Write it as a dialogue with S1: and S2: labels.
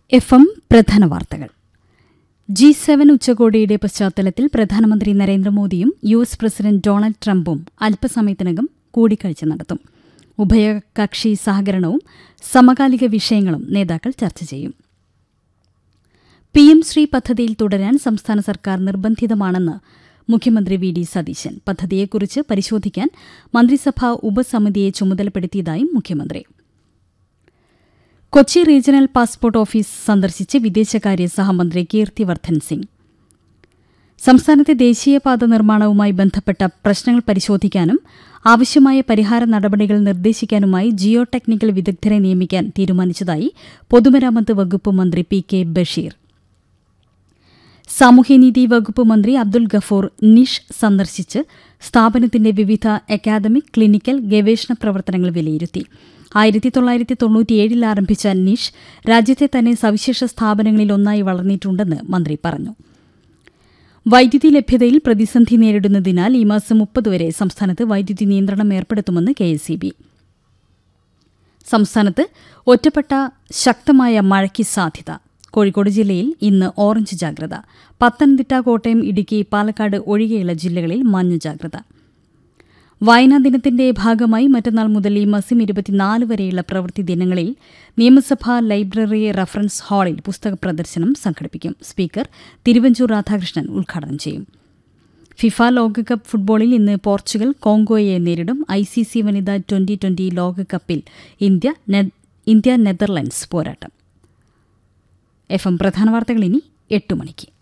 S1: F M പ്രധാന വാർത്തകൾ G seven ഉച്ചകോടിയുടെ പശ്ചാത്തലത്തിൽ പ്രധാനമന്ത്രി നരേന്ദ്രമോദിയും യു എസ് പ്രസിഡന്റ് ഡൊണാൾഡ് ട്രംപും അല്പസമയത്തിനകം കൂടിക്കാഴ്ച നടത്തും ഉഭയകക്ഷി സഹകരണവും സമകാലിക വിഷയങ്ങളും നേതാക്കൾ ചർച്ച ചെയ്യും പി എം ശ്രീ പദ്ധതിയിൽ തുടരാൻ സംസ്ഥാന സർക്കാർ നിർബന്ധിതമാണെന്ന് മുഖ്യമന്ത്രി വി ഡി സതീശൻ പദ്ധതിയെക്കുറിച്ച് പരിശോധിക്കാൻ മന്ത്രിസഭാ ഉപസമിതിയെ ചുമതലപ്പെടുത്തിയതായും മുഖ്യമന്ത്രി കൊച്ചി റീജിയണൽ പാസ്പോർട്ട് ഓഫീസ് സന്ദർശിച്ച് വിദേശകാര്യ സഹമന്ത്രി കീർത്തിവർദ്ധൻ സിംഗ് സംസ്ഥാനത്തെ ദേശീയപാത നിർമ്മാണവുമായി ബന്ധപ്പെട്ട പ്രശ്നങ്ങൾ പരിശോധിക്കാനും ആവശ്യമായ പരിഹാര നടപടികൾ നിർദ്ദേശിക്കാനുമായി ജിയോ ടെക്നിക്കൽ വിദഗ്ധരെ നിയമിക്കാൻ തീരുമാനിച്ചതായി പൊതുമരാമത്ത് വകുപ്പ് മന്ത്രി പി കെ ബഷീർ സാമൂഹ്യനീതി വകുപ്പ് മന്ത്രി അബ്ദുൽ ഗഫൂർ നിഷ് സന്ദർശിച്ച് സ്ഥാപനത്തിന്റെ വിവിധ അക്കാദമിക് ക്ലിനിക്കൽ ഗവേഷണ പ്രവർത്തനങ്ങൾ വിലയിരുത്തി ആയിരത്തി തൊള്ളായിരത്തി തൊണ്ണൂറ്റിയേഴിൽ ആരംഭിച്ച നിഷ് രാജ്യത്തെ തന്നെ സവിശേഷ സ്ഥാപനങ്ങളിൽ ഒന്നായി വളർന്നിട്ടുണ്ടെന്ന് മന്ത്രി പറഞ്ഞു വൈദ്യുതി ലഭ്യതയിൽ പ്രതിസന്ധി നേരിടുന്നതിനാൽ ഈ മാസം മുപ്പത് വരെ സംസ്ഥാനത്ത് വൈദ്യുതി നിയന്ത്രണം ഏർപ്പെടുത്തുമെന്ന് കെ എസ് സംസ്ഥാനത്ത് ഒറ്റപ്പെട്ട ശക്തമായ മഴയ്ക്ക് സാധ്യത കോഴിക്കോട് ജില്ലയിൽ ഇന്ന് ഓറഞ്ച് ജാഗ്രത പത്തനംതിട്ട കോട്ടയം ഇടുക്കി പാലക്കാട് ഒഴികെയുള്ള ജില്ലകളിൽ മഞ്ഞ ജാഗ്രത വായനാ ദിനത്തിന്റെ ഭാഗമായി മറ്റന്നാൾ മുതൽ ഈ മാസം ഇരുപത്തിനാല് വരെയുള്ള പ്രവൃത്തി ദിനങ്ങളിൽ നിയമസഭാ ലൈബ്രറി റഫറൻസ് ഹാളിൽ പുസ്തക പ്രദർശനം സംഘടിപ്പിക്കും സ്പീക്കർ തിരുവഞ്ചൂർ രാധാകൃഷ്ണൻ ഉദ്ഘാടനം ചെയ്യും ഫിഫ ലോകകപ്പ് ഫുട്ബോളിൽ ഇന്ന് പോർച്ചുഗൽ കോങ്കോയെ നേരിടും ഐ സി സി വനിതാ ട്വന്റി ട്വന്റി ലോകകപ്പിൽ ഇന്ത്യ ഇന്ത്യ നെതർലൻഡ്സ് പോരാട്ടം എഫ് എം പ്രധാന വാർത്തകൾ ഇനി എട്ട് മണിക്ക്